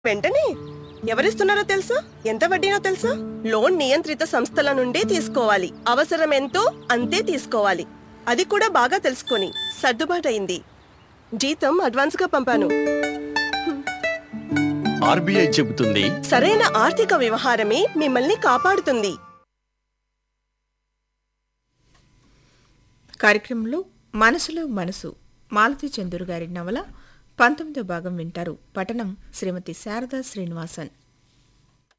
వెంటనే ఎవరిస్తున్నారో తెలుసా ఎంత వడ్డీనో తెలుసా లోన్ నియంత్రిత సంస్థల నుండి తీసుకోవాలి అవసరం ఎంతో అంతే తీసుకోవాలి అది కూడా బాగా తెలుసుకొని సర్దుబాటయింది జీతం అడ్వాన్స్ గా పంపాను ఆర్బీఐ చెబుతుంది సరైన ఆర్థిక వ్యవహారమే మిమ్మల్ని కాపాడుతుంది కార్యక్రమంలో మనసులో మనసు మాలతి చందూర్ గారి నవల పంతొమ్మిదో భాగం వింటారు పఠనం శ్రీమతి శారదా శ్రీనివాసన్